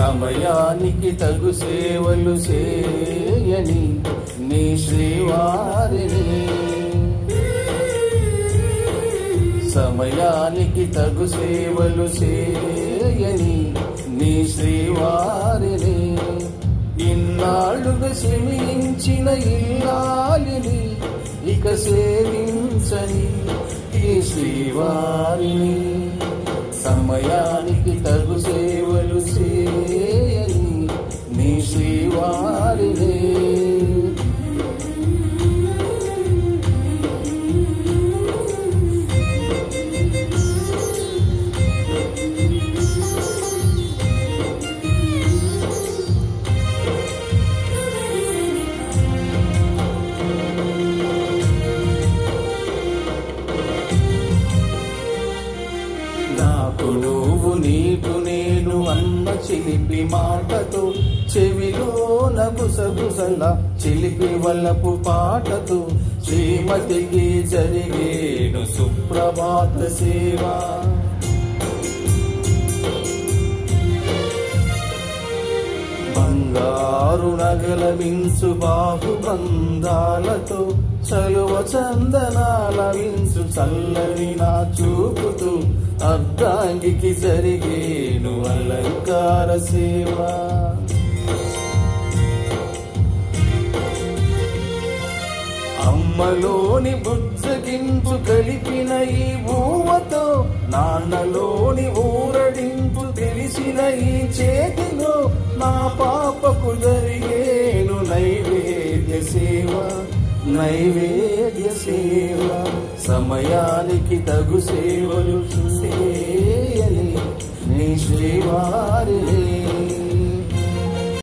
సమయానికి తగు సేవలు చేయని నీ శ్రీవారిని సమయానికి తగు సేవలు చేయని నీ శ్రీవారిని ఇన్నాళ్ళుగా శ్రమించిన ఇల్లాలిని ఇక సేవించని ఈ శ్రీవారిని సమయానికి తగు సేవలు చేయని నీ శ్రీవారిని నాకు నువ్వు నీకు నేను అన్న చిలిపి మాటతో చెవిలోన గుసగుసల చిలిపి వల్లపు పాటతో శ్రీమతికి జరిగేను సుప్రభాత సేవ బంగారు నగల వించు బాహుబంధాలతో చలువ చందనాల వించు చల్లని నా చూపుతూ అర్ధాంగికి జరిగేను అలంకార సేవ అమ్మలోని బుజ్జగింపు కలిపిన ఈ ఊవతో నాన్నలోని ఊరడింపు తెలిసిన ఈ చేతిలో నా పాపకు జరిగేను నైవేద్య సేవ నైవేద్య సేవ సమయానికి తగు సేవలు చేయని నీ శ్రీవా